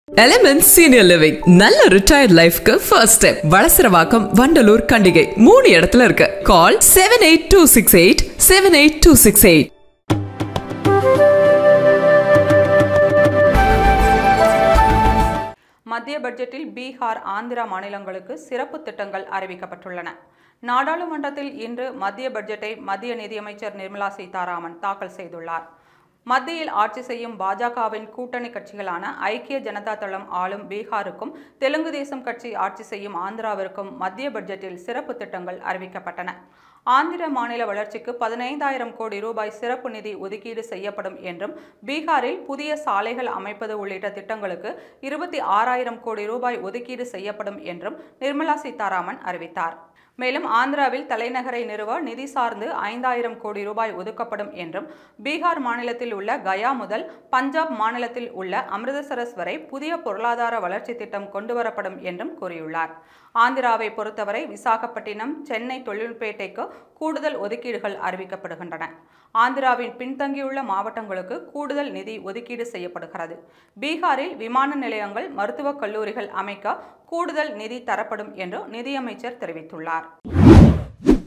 element senior living நல்ல retired லைஃப்க்கு first step Valasaravakkam Vandalur Kandigai மூணு இடத்துல இருக்கு call seven eight two six eight seven eight two six eight மத்திய பட்ஜெட்டில் பீகார் ஆந்திரா மாநிலங்களுக்கு சிறப்பு திட்டங்கள் அறிவிக்கப்பட்டுள்ளன நாடாளுமன்றத்தில் இன்று மத்திய பட்ஜெட்டை மத்திய நிதியமைச்சர் நிர்மலா சீதாராமன் தாக்கல் செய்துள்ளார் மத்தியில் ஆட்சி செய்யும் பாஜகவின் கூட்டணி கட்சிகளான ஐக்கிய ஜனதா தளம் ஆளும் பீகாருக்கும் தெலுங்கு தேசம் கட்சி ஆட்சி செய்யும் ஆந்திராவிற்கும் மத்திய பட்ஜெட்டில் சிறப்பு திட்டங்கள் அறிவிக்கப்பட்டன ஆந்திர மாநில வளர்ச்சிக்கு பதினைந்தாயிரம் கோடி ரூபாய் சிறப்பு நிதி ஒதுக்கீடு செய்யப்படும் என்றும் பீகாரில் புதிய சாலைகள் அமைப்பது உள்ளிட்ட திட்டங்களுக்கு இருபத்தி ஆறாயிரம் கோடி ரூபாய் ஒதுக்கீடு செய்யப்படும் என்றும் நிர்மலா சீதாராமன் அறிவித்தார் மேலும் ஆந்திராவில் தலைநகரை நிறுவ நிதி சார்ந்து ஐந்தாயிரம் கோடி ரூபாய் ஒதுக்கப்படும் என்றும் பீகார் மாநிலத்தில் உள்ள கயா முதல் பஞ்சாப் மாநிலத்தில் உள்ள அமிர்தசரஸ் வரை புதிய பொருளாதார வளர்ச்சி திட்டம் கொண்டுவரப்படும் என்றும் கூறியுள்ளார் ஆந்திராவை பொறுத்தவரை விசாகப்பட்டினம் சென்னை தொழில்பேட்டைக்கு கூடுதல் ஒதுக்கீடுகள் அறிவிக்கப்படுகின்றன ஆந்திராவின் பின்தங்கியுள்ள மாவட்டங்களுக்கு கூடுதல் நிதி ஒதுக்கீடு செய்யப்படுகிறது பீகாரில் விமான நிலையங்கள் மருத்துவக் கல்லூரிகள் அமைக்க கூடுதல் நிதி தரப்படும் என்று நிதியமைச்சர் தெரிவித்துள்ளார்